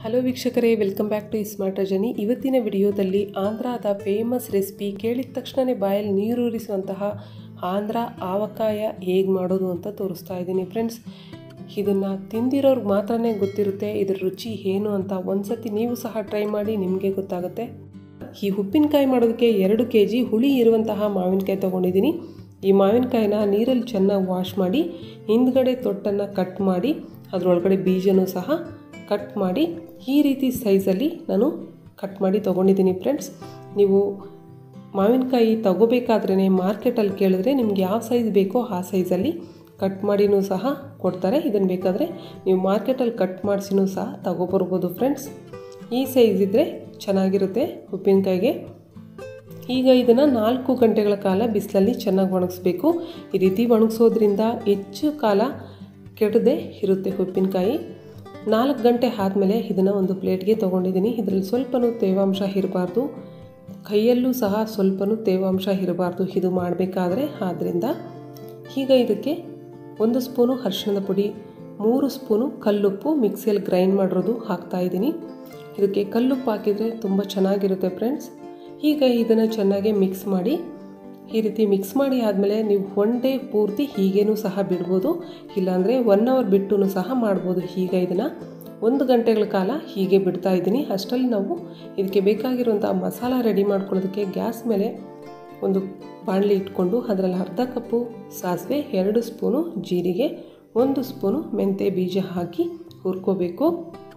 hello ವೀಕ್ಷಕರೇ welcome back to smart Rajani ಇವತ್ತಿನ ವಿಡಿಯೋದಲ್ಲಿ ಆಂಧ್ರದ ಫೇಮಸ್ ರೆಸಿಪಿ ಕೇಳಿದ ತಕ್ಷಣವೇ ಬಾಯಲ್ಲಿ ನೀರೂರಿಸುವಂತಹ ಆಂಧ್ರ ಆವಕಾಯ ಹೇಗೆ ಮಾಡೋದು ಅಂತ ತೋರಿಸ್ತಾ ಇದ್ದೀನಿ ಫ್ರೆಂಡ್ಸ್ ಇದನ್ನು ತಿಂದಿರೋರ್ಗೆ ಮಾತ್ರನೇ ಗೊತ್ತಿರುತ್ತೆ ಇದ್ರ ರುಚಿ ಏನು ಅಂತ ಒಂದ್ಸತಿ ನೀವು ಸಹ ಟ್ರೈ ಮಾಡಿ ನಿಮಗೆ ಗೊತ್ತಾಗುತ್ತೆ ಈ ಉಪ್ಪಿನಕಾಯಿ ಮಾಡೋದಕ್ಕೆ ಎರಡು ಕೆ ಜಿ ಹುಳಿ ಇರುವಂತಹ ಮಾವಿನಕಾಯಿ ತೊಗೊಂಡಿದ್ದೀನಿ ಈ ಮಾವಿನಕಾಯಿನ ನೀರಲ್ಲಿ ಚೆನ್ನಾಗಿ ವಾಶ್ ಮಾಡಿ ಹಿಂದ್ಗಡೆ ತೊಟ್ಟನ್ನು ಕಟ್ ಮಾಡಿ ಅದರೊಳಗಡೆ ಬೀಜನೂ ಸಹ ಕಟ್ ಮಾಡಿ ಈ ರೀತಿ ಸೈಜಲ್ಲಿ ನಾನು ಕಟ್ ಮಾಡಿ ತೊಗೊಂಡಿದ್ದೀನಿ ಫ್ರೆಂಡ್ಸ್ ನೀವು ಮಾವಿನಕಾಯಿ ತಗೋಬೇಕಾದ್ರೇ ಮಾರ್ಕೆಟಲ್ಲಿ ಕೇಳಿದ್ರೆ ನಿಮ್ಗೆ ಯಾವ ಸೈಜ್ ಬೇಕೋ ಆ ಸೈಜಲ್ಲಿ ಕಟ್ ಮಾಡಿನೂ ಸಹ ಕೊಡ್ತಾರೆ ಇದನ್ನು ಬೇಕಾದರೆ ನೀವು ಮಾರ್ಕೆಟಲ್ಲಿ ಕಟ್ ಮಾಡಿಸಿನೂ ಸಹ ತಗೊಬರ್ಬೋದು ಫ್ರೆಂಡ್ಸ್ ಈ ಸೈಜ್ ಇದ್ದರೆ ಚೆನ್ನಾಗಿರುತ್ತೆ ಉಪ್ಪಿನಕಾಯಿಗೆ ಈಗ ಇದನ್ನು ನಾಲ್ಕು ಗಂಟೆಗಳ ಕಾಲ ಬಿಸಿಲಲ್ಲಿ ಚೆನ್ನಾಗಿ ಒಣಗಿಸ್ಬೇಕು ಈ ರೀತಿ ಒಣಗಿಸೋದ್ರಿಂದ ಹೆಚ್ಚು ಕಾಲ ಕೆಡದೆ ಇರುತ್ತೆ ಉಪ್ಪಿನಕಾಯಿ ನಾಲ್ಕು ಗಂಟೆ ಆದಮೇಲೆ ಇದನ್ನು ಒಂದು ಪ್ಲೇಟ್ಗೆ ತೊಗೊಂಡಿದ್ದೀನಿ ಇದರಲ್ಲಿ ಸ್ವಲ್ಪನೂ ತೇವಾಂಶ ಇರಬಾರ್ದು ಕೈಯಲ್ಲೂ ಸಹ ಸ್ವಲ್ಪನೂ ತೇವಾಂಶ ಇರಬಾರ್ದು ಇದು ಮಾಡಬೇಕಾದ್ರೆ ಆದ್ದರಿಂದ ಈಗ ಇದಕ್ಕೆ ಒಂದು ಸ್ಪೂನು ಅರಿಶಿಣದ ಪುಡಿ ಮೂರು ಸ್ಪೂನು ಕಲ್ಲುಪ್ಪು ಮಿಕ್ಸಿಯಲ್ಲಿ ಗ್ರೈಂಡ್ ಮಾಡಿರೋದು ಹಾಕ್ತಾಯಿದ್ದೀನಿ ಇದಕ್ಕೆ ಕಲ್ಲುಪ್ಪು ಹಾಕಿದರೆ ತುಂಬ ಚೆನ್ನಾಗಿರುತ್ತೆ ಫ್ರೆಂಡ್ಸ್ ಈಗ ಇದನ್ನು ಚೆನ್ನಾಗಿ ಮಿಕ್ಸ್ ಮಾಡಿ ಈ ರೀತಿ ಮಿಕ್ಸ್ ಮಾಡಿ ಆದಮೇಲೆ ನೀವು ಒನ್ ಡೇ ಪೂರ್ತಿ ಹೀಗೇನೂ ಸಹ ಬಿಡ್ಬೋದು ಇಲ್ಲಾಂದರೆ ಒನ್ ಅವರ್ ಬಿಟ್ಟು ಸಹ ಮಾಡ್ಬೋದು ಈಗ ಇದನ್ನು ಒಂದು ಗಂಟೆಗಳ ಕಾಲ ಹೀಗೆ ಬಿಡ್ತಾ ಇದ್ದೀನಿ ಅಷ್ಟರಲ್ಲಿ ನಾವು ಇದಕ್ಕೆ ಬೇಕಾಗಿರುವಂಥ ಮಸಾಲ ರೆಡಿ ಮಾಡ್ಕೊಳ್ಳೋದಕ್ಕೆ ಗ್ಯಾಸ್ ಮೇಲೆ ಒಂದು ಬಾಣಲಿ ಇಟ್ಕೊಂಡು ಅದರಲ್ಲಿ ಅರ್ಧ ಕಪ್ಪು ಸಾಸಿವೆ ಎರಡು ಸ್ಪೂನು ಜೀರಿಗೆ ಒಂದು ಸ್ಪೂನು ಮೆಂತೆ ಬೀಜ ಹಾಕಿ ಹುರ್ಕೋಬೇಕು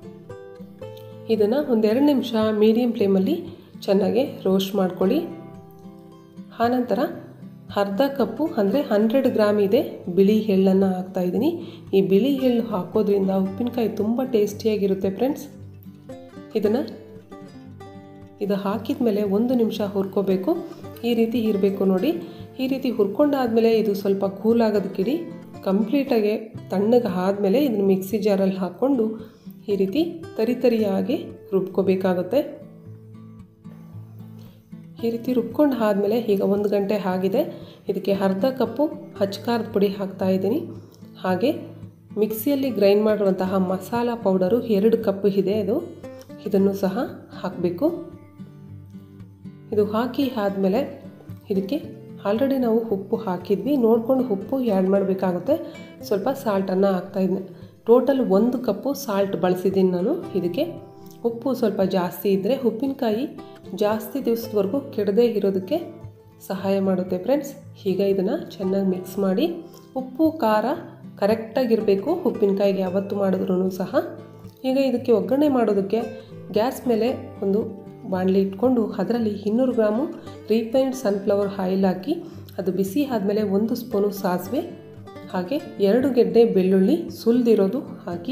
ಇದನ್ನು ಒಂದೆರಡು ನಿಮಿಷ ಮೀಡಿಯಮ್ ಫ್ಲೇಮಲ್ಲಿ ಚೆನ್ನಾಗಿ ರೋಸ್ಟ್ ಮಾಡ್ಕೊಳ್ಳಿ ಆನಂತರ ಅರ್ಧ ಕಪ್ಪು ಅಂದರೆ ಹಂಡ್ರೆಡ್ ಗ್ರಾಮ್ ಇದೆ ಬಿಳಿ ಎಳ್ಳನ್ನು ಹಾಕ್ತಾಯಿದ್ದೀನಿ ಈ ಬಿಳಿ ಎಳ್ಳು ಹಾಕೋದ್ರಿಂದ ಉಪ್ಪಿನಕಾಯಿ ತುಂಬ ಟೇಸ್ಟಿಯಾಗಿರುತ್ತೆ ಫ್ರೆಂಡ್ಸ್ ಇದನ್ನು ಇದು ಹಾಕಿದ ಮೇಲೆ ಒಂದು ನಿಮಿಷ ಹುರ್ಕೋಬೇಕು ಈ ರೀತಿ ಇರಬೇಕು ನೋಡಿ ಈ ರೀತಿ ಹುರ್ಕೊಂಡಾದಮೇಲೆ ಇದು ಸ್ವಲ್ಪ ಕೂಲ್ ಆಗೋದಕ್ಕಿಡಿ ಕಂಪ್ಲೀಟಾಗಿ ತಣ್ಣಗೆ ಆದಮೇಲೆ ಇದನ್ನು ಮಿಕ್ಸಿ ಜಾರಲ್ಲಿ ಹಾಕ್ಕೊಂಡು ಈ ರೀತಿ ತರಿ ತರಿಯಾಗಿ ರುಬ್ಕೋಬೇಕಾಗುತ್ತೆ ಈ ರೀತಿ ರುಬ್ಕೊಂಡು ಆದಮೇಲೆ ಈಗ ಒಂದು ಗಂಟೆ ಆಗಿದೆ ಇದಕ್ಕೆ ಅರ್ಧ ಕಪ್ಪು ಹಚ್ಕಾರದ ಪುಡಿ ಹಾಕ್ತಾ ಇದ್ದೀನಿ ಹಾಗೆ ಮಿಕ್ಸಿಯಲ್ಲಿ ಗ್ರೈಂಡ್ ಮಾಡಿರುವಂತಹ ಮಸಾಲ ಪೌಡರು ಎರಡು ಕಪ್ ಇದೆ ಅದು ಇದನ್ನು ಸಹ ಹಾಕಬೇಕು ಇದು ಹಾಕಿ ಆದಮೇಲೆ ಇದಕ್ಕೆ ಆಲ್ರೆಡಿ ನಾವು ಉಪ್ಪು ಹಾಕಿದ್ವಿ ನೋಡಿಕೊಂಡು ಉಪ್ಪು ಆ್ಯಡ್ ಮಾಡಬೇಕಾಗುತ್ತೆ ಸ್ವಲ್ಪ ಸಾಲ್ಟನ್ನು ಹಾಕ್ತಾಯಿದ್ದೀನಿ ಟೋಟಲ್ ಒಂದು ಕಪ್ಪು ಸಾಲ್ಟ್ ಬಳಸಿದ್ದೀನಿ ನಾನು ಇದಕ್ಕೆ ಉಪ್ಪು ಸ್ವಲ್ಪ ಜಾಸ್ತಿ ಇದ್ದರೆ ಉಪ್ಪಿನಕಾಯಿ ಜಾಸ್ತಿ ದಿವಸದವರೆಗೂ ಕೆಡದೇ ಇರೋದಕ್ಕೆ ಸಹಾಯ ಮಾಡುತ್ತೆ ಫ್ರೆಂಡ್ಸ್ ಈಗ ಇದನ್ನು ಚೆನ್ನಾಗಿ ಮಿಕ್ಸ್ ಮಾಡಿ ಉಪ್ಪು ಖಾರ ಕರೆಕ್ಟಾಗಿರಬೇಕು ಉಪ್ಪಿನಕಾಯಿಗೆ ಯಾವತ್ತು ಮಾಡಿದ್ರೂ ಸಹ ಈಗ ಇದಕ್ಕೆ ಒಗ್ಗರಣೆ ಮಾಡೋದಕ್ಕೆ ಗ್ಯಾಸ್ ಮೇಲೆ ಒಂದು ಬಾಣಲಿ ಇಟ್ಕೊಂಡು ಅದರಲ್ಲಿ ಇನ್ನೂರು ಗ್ರಾಮು ರೀಫೈನ್ಡ್ ಸನ್ಫ್ಲವರ್ ಆಯಿಲ್ ಹಾಕಿ ಅದು ಬಿಸಿ ಆದಮೇಲೆ ಒಂದು ಸ್ಪೂನು ಸಾಸಿವೆ ಹಾಗೆ ಎರಡು ಗೆಡ್ಡೆ ಬೆಳ್ಳುಳ್ಳಿ ಸುಲಿದಿರೋದು ಹಾಕಿ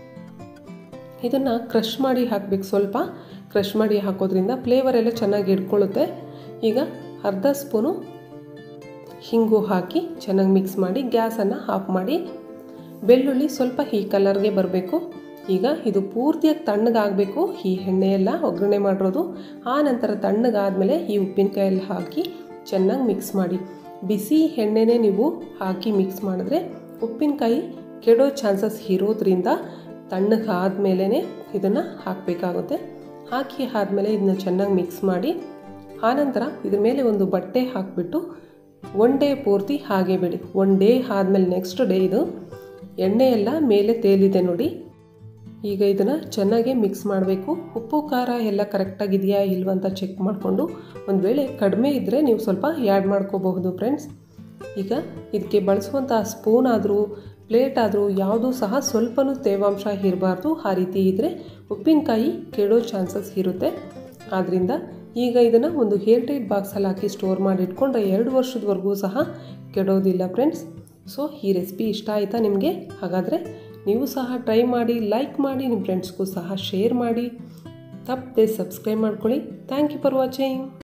ಇದನ್ನು ಕ್ರಷ್ ಮಾಡಿ ಹಾಕಬೇಕು ಸ್ವಲ್ಪ ಕ್ರಷ್ ಮಾಡಿ ಹಾಕೋದ್ರಿಂದ ಫ್ಲೇವರ್ ಎಲ್ಲ ಚೆನ್ನಾಗಿ ಇಟ್ಕೊಳ್ಳುತ್ತೆ ಈಗ ಅರ್ಧ ಸ್ಪೂನು ಹಿಂಗು ಹಾಕಿ ಚೆನ್ನಾಗಿ ಮಿಕ್ಸ್ ಮಾಡಿ ಗ್ಯಾಸನ್ನು ಆಫ್ ಮಾಡಿ ಬೆಳ್ಳುಳ್ಳಿ ಸ್ವಲ್ಪ ಈ ಕಲರ್ಗೆ ಬರಬೇಕು ಈಗ ಇದು ಪೂರ್ತಿಯಾಗಿ ತಣ್ಣಗಾಗಬೇಕು ಈ ಎಣ್ಣೆಯೆಲ್ಲ ಒಗ್ಗರಣೆ ಮಾಡಿರೋದು ಆ ನಂತರ ತಣ್ಣಗಾದಮೇಲೆ ಈ ಉಪ್ಪಿನಕಾಯಲ್ಲಿ ಹಾಕಿ ಚೆನ್ನಾಗಿ ಮಿಕ್ಸ್ ಮಾಡಿ ಬಿಸಿ ಎಣ್ಣೆನೇ ನೀವು ಹಾಕಿ ಮಿಕ್ಸ್ ಮಾಡಿದ್ರೆ ಉಪ್ಪಿನಕಾಯಿ ಕೆಡೋ ಚಾನ್ಸಸ್ ಇರೋದ್ರಿಂದ ತಣ್ಣಗಾದ್ಮೇಲೆ ಇದನ್ನು ಹಾಕಬೇಕಾಗುತ್ತೆ ಹಾಕಿ ಆದಮೇಲೆ ಇದನ್ನ ಚೆನ್ನಾಗಿ ಮಿಕ್ಸ್ ಮಾಡಿ ಆನಂತರ ಇದ್ರ ಮೇಲೆ ಒಂದು ಬಟ್ಟೆ ಹಾಕಿಬಿಟ್ಟು ಒನ್ ಡೇ ಪೂರ್ತಿ ಹಾಗೆ ಬಿಡಿ ಒನ್ ಡೇ ಆದಮೇಲೆ ನೆಕ್ಸ್ಟ್ ಡೇ ಇದು ಎಣ್ಣೆ ಎಲ್ಲ ಮೇಲೆ ತೇಲಿದೆ ನೋಡಿ ಈಗ ಇದನ್ನು ಚೆನ್ನಾಗಿ ಮಿಕ್ಸ್ ಮಾಡಬೇಕು ಉಪ್ಪು ಖಾರ ಎಲ್ಲ ಕರೆಕ್ಟಾಗಿದೆಯಾ ಇಲ್ವಂತ ಚೆಕ್ ಮಾಡಿಕೊಂಡು ಒಂದು ವೇಳೆ ಕಡಿಮೆ ಇದ್ದರೆ ನೀವು ಸ್ವಲ್ಪ ಆ್ಯಡ್ ಮಾಡ್ಕೋಬಹುದು ಫ್ರೆಂಡ್ಸ್ ಈಗ ಇದಕ್ಕೆ ಬಳಸುವಂಥ ಸ್ಪೂನ್ ಆದರೂ ಪ್ಲೇಟ್ ಆದರೂ ಯಾವುದೂ ಸಹ ಸ್ವಲ್ಪನೂ ತೇವಾಂಶ ಇರಬಾರ್ದು ಆ ರೀತಿ ಇದ್ದರೆ ಉಪ್ಪಿನಕಾಯಿ ಕೆಡೋ ಚಾನ್ಸಸ್ ಇರುತ್ತೆ ಆದ್ದರಿಂದ ಈಗ ಇದನ್ನು ಒಂದು ಏರ್ ಟೈಟ್ ಬಾಕ್ಸಲ್ಲಿ ಹಾಕಿ ಸ್ಟೋರ್ ಮಾಡಿ ಇಟ್ಕೊಂಡ್ರೆ ಎರಡು ವರ್ಷದವರೆಗೂ ಸಹ ಕೆಡೋದಿಲ್ಲ ಫ್ರೆಂಡ್ಸ್ ಸೊ ಈ ರೆಸಿಪಿ ಇಷ್ಟ ಆಯಿತಾ ನಿಮಗೆ ಹಾಗಾದರೆ ನೀವು ಸಹ ಟ್ರೈ ಮಾಡಿ ಲೈಕ್ ಮಾಡಿ ನಿಮ್ಮ ಫ್ರೆಂಡ್ಸ್ಗೂ ಸಹ ಶೇರ್ ಮಾಡಿ ತಪ್ಪದೆ ಸಬ್ಸ್ಕ್ರೈಬ್ ಮಾಡ್ಕೊಳ್ಳಿ ಥ್ಯಾಂಕ್ ಯು ಫಾರ್ ವಾಚಿಂಗ್